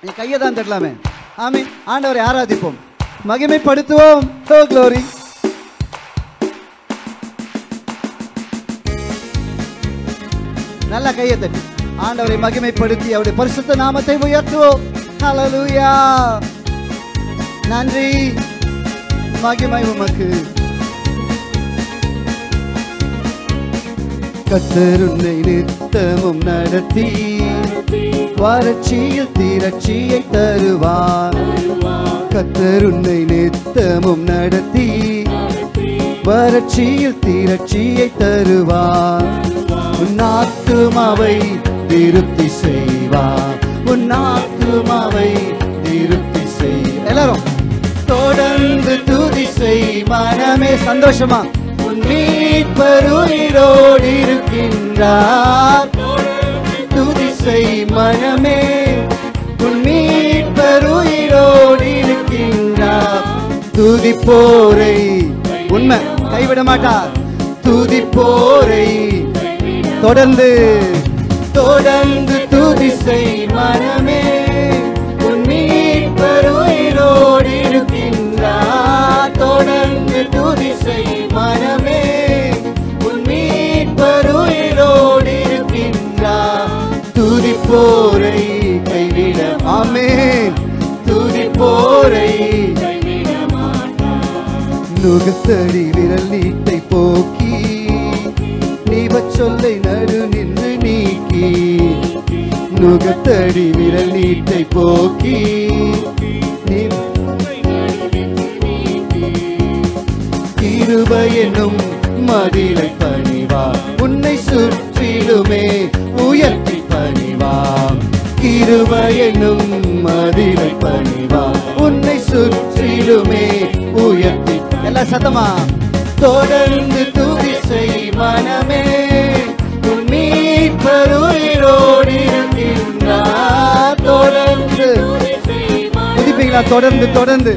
நீ கையை தான் தட்டலாமே ஆமே ஆண்டவரை ஆராதிப்போம் மகிமைப்படுத்துவோம் ஓ க்ளோரி நல்ல கையை தட்டி ஆண்டவரை மகிமைப்படுத்தி அவருடைய பரிசுத்த நாமத்தை உயர்த்துவோம் ஹalleluya நன்றி மகிமை உமக்கு கத்தருன்னை நித்தமும் நடத்தி வறட்சியில் தீரட்சியை தருவார் கத்தருன்னை நித்தமும் நடத்தி வறட்சியில் தீரட்சியை தருவார் உன் ஆத்துமாவை திருப்தி செய்வார் உன் ஆத்துமாவை திருப்தி செய் எல்லாரும் தொடர்ந்து துதி செய் மனமே சந்தோஷமா உன் மீட்பருயிரோடு இருக்கின்றார் துதி செய் மனமே உன் மீட்பருயிரோடு இருக்கின்றார் துதிப்போரை உண்மை கைவிட மாட்டார் துதிப்போரை தொடர்ந்து தொடர்ந்து துதி செய் மனமே உன் மீட்பருயிரோடு இருக்கின்றார் தொடர்ந்து துதி செய் மனமே உன் மீட்பருயிரோடு இருக்கின்றார் துதிப்போரை கைவிட ஆமென் துதிப்போரை நுகத்தடி விரல் நீட்டை போக்கி நீவச் சொல்லை நடு நின்று நீக்கி நுகத்தடி விரல் நீட்டை போக்கி நீ கிருபை என்னும் மதிலை பணிவார் உன்னை சுற்றிலுமே உயர்த்தி பணிவார் கிருபை என்னும் மதிலை பணிவார் உன்னை சுற்றிலுமே உயர்த்தி எல்லாம் சத்தமா தொடர்ந்து துதி செய் மனமே உன் மீட்பருயிரோடு இருக்கின்றார் தொடர்ந்து துதிப்பீங்களா தொடர்ந்து தொடர்ந்து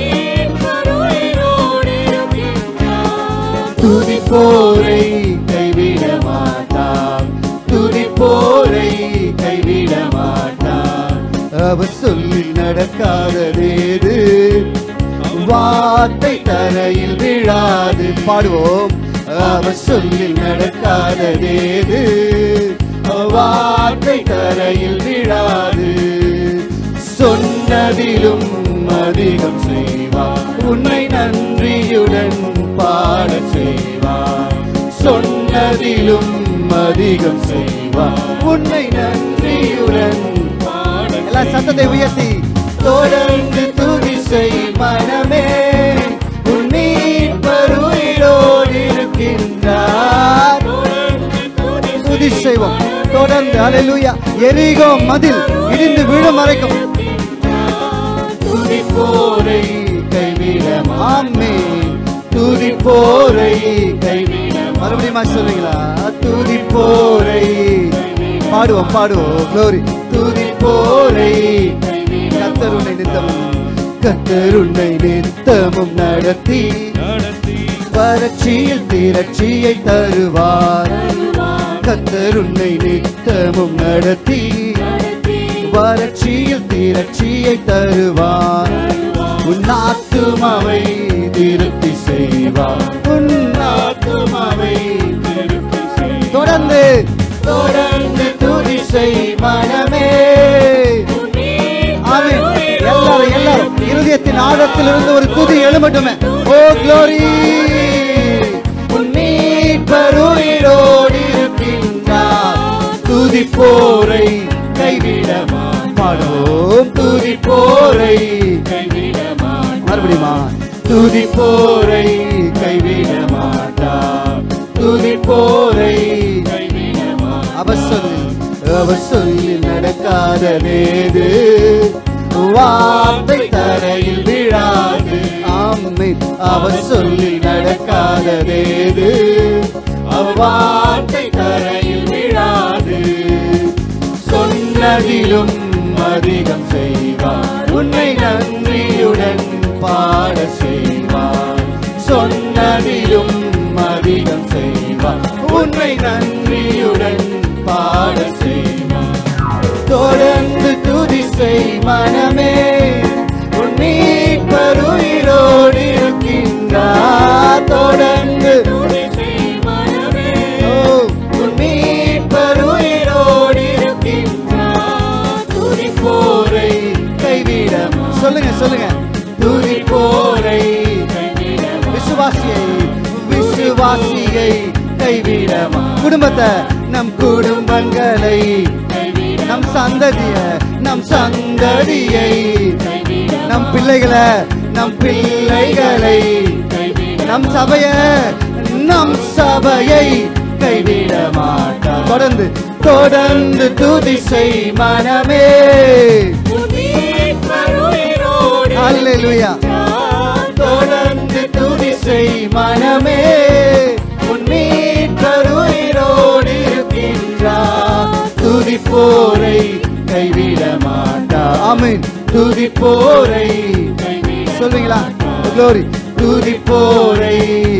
துதிப்போரை கைவிட மாட்டார் துதிப்போரை கைவிட மாட்டார் அவர் சொல்லி நடக்காததேது வார்த்தை தரையில் விழாது பாடுவோம் அவர் சொல்லி நடக்காததேது வார்த்தை தரையில் விழாது சொன்னதிலும் அதிகம் செய்வார் உன்னை நன்றியுடன் பாட செய்வார் சொன்னதிலும் அதிகம் செய்வார் உன்னை நன்றியுடன் பாட எல்லா சத்தத்தை உயர்த்தி தொடர்ந்து துதி செய் மனமே உன் மீட்பருயிரோடு இருக்கின்றார் துதி செய்வோம் தொடர்ந்து அலையிலுயா எரிகோ மதில் இடிந்து விழும் வரைக்கும் துதிப்போரை கைவிட ஆமே துதிப்போரை கைவிட மறுபடியும் சொல்றீங்களா துதிப்போரை பாடுவோம் பாடுவோம் க்ளோரி துதிப்போரை கத்தருணை நித்தமும் கத்தருணை நித்தமும் நடத்தி வறட்சியில் திரட்சியை தருவார் கத்தருணை நித்தமும் நடத்தி வறட்சியில் திரட்சியை தருவார் உன் ஆத்துமாவை திருப்தி செய்வார் உன் ஆத்துமாவை திருப்தி செய்வார். தொடர்ந்து தொடர்ந்து துதி செய் மனமே ஆமென். எல்லாரும் எல்லாரும் இருதயத்தின் ஆழத்திலிருந்து ஒரு துதி எழுமட்டுமே ஓ க்ளோரி உன் மீட்பருயிரோடு இருக்கின்றார் துதி போரை கைவிட மாட்டோம் துதி போரை கைவிட மறுபடியுமா துதி போரை கைவிட மாட்டார் துதி போரை கைவிட அவர் சொல்லி அவர் சொல்லி நடக்காததேது வார்த்தை தரையில் விழாது ஆமென் அவர் சொல்லி நடக்காததேது அவ்வார்த்தை தரையில் விழாது சொன்னதிலும் அதிகம் செய்வார் உன்னை நன்றியுடன் பாட செய்வார் சொன்னதிலும் அதிகம் செய்வார் உன்னை நன்றியுடன் பாட செய்வார் தொடர்ந்து துதி செய் மனமே உன் மீட்பர் உயிரோடு இருக்கின்றார் தொடர்ந்து ஓ, உன் மீட்பர் உயிரோடு இருக்கின்றார் துதிப்போரை கைவிட சொல்லுங்க சொல்லுங்க துதிப்போரை விசுவாசியை விசுவாசியை கைவிடமா குடும்பத்தை நம் குடும்பங்களை நம் சந்ததிய நம் சந்ததியை நம் பிள்ளைகளை நம் பிள்ளைகளை நம் சபைய நம் சபையை கைவிட மாட்டார் தொடர்ந்து தொடர்ந்து துதி செய் மனமே அல்லேலூயா தொடர்ந்து துதி செய் மனமே உன் மீட்பர் உயிரோடு இருக்கின்றார் துதிப்போரை கைவிட மாட்டார் ஆமென் துதிப்போரை சொல்றீங்களா க்ளோரி துதிப்போரை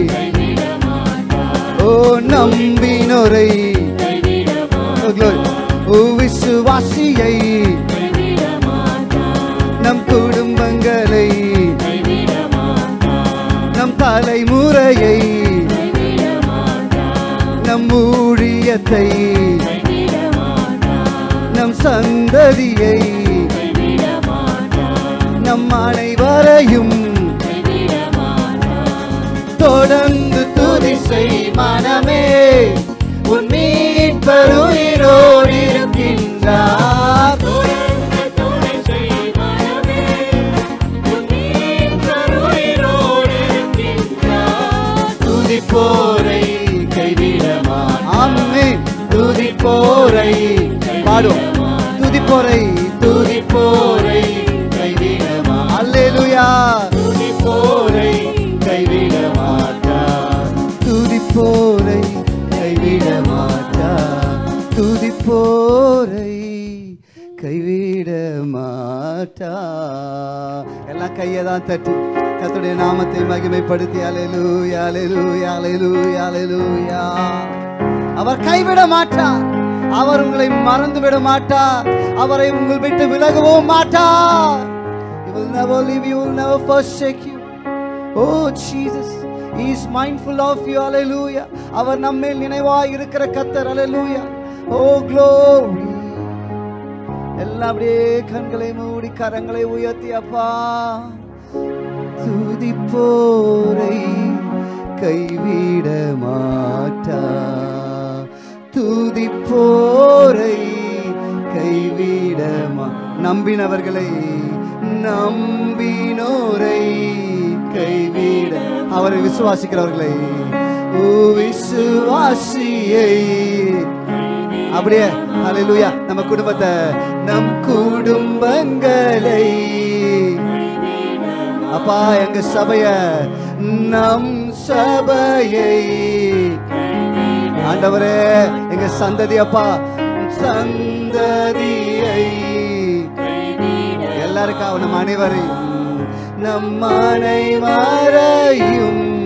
ஓ நம்பினோரை க்ளோரி ஓ விசுவாசியை நம் குடும்பங்களை நம் தலைமுறையை நம் ஊழியத்தை நம் சந்ததியை நம் அனைவரையும் தொடர்ந்து துதி செய் மனமே உன் மீட்பர் உயிரோடு இருக்கின்றார் துதிப்போரை கைவிடமா ஆமே துதிப்போரை பாடும் துதிப்போரை துதிப்போரை கைவிடமா அல்லேலூயா துதிப்போரை கைவிட மாட்டார் துதிப்போரை கைவிட மாட்டார் துதிப்போரை கைவிட மாட்டா எல்லாம் கையை தான் தட்டி கர்த்தருடைய நாமத்தை மகிமைப்படுத்தி அலையலூயா அலையலூயா அலையலூயா அலையலூயா அவர் கைவிட மாட்டார் அவர் உங்களை மறந்து விட மாட்டார் அவரை உங்கள் விட்டு விலகவும் மாட்டார் He will never leave you, will never forsake you. Oh Jesus, He is mindful of you. Hallelujah. அவர் நம்மேல் நினைவாய் இருக்கிற கத்தர் Hallelujah. Oh glory. எல்லாம் அப்படியே கண்களை மூடி கரங்களை உயர்த்தி அப்பா துதிப்போரை கைவிட மாட்டா துதிப்போரை கைவிட மா நம்பினவர்களை நம்பினோரை கைவிட அவரை விசுவாசிக்கிறவர்களை ஓ விசுவாசியை அப்படியே ஹalleluya நம்ம குடும்பத்தை நம் குடும்பங்களை அப்பா எங்க சபைய நம் சபையை ஆண்டவரே எங்க சந்ததி அப்பா சந்ததியை எல்லாருக்காக நம் அனைவரையும் நம் அனைவரையும்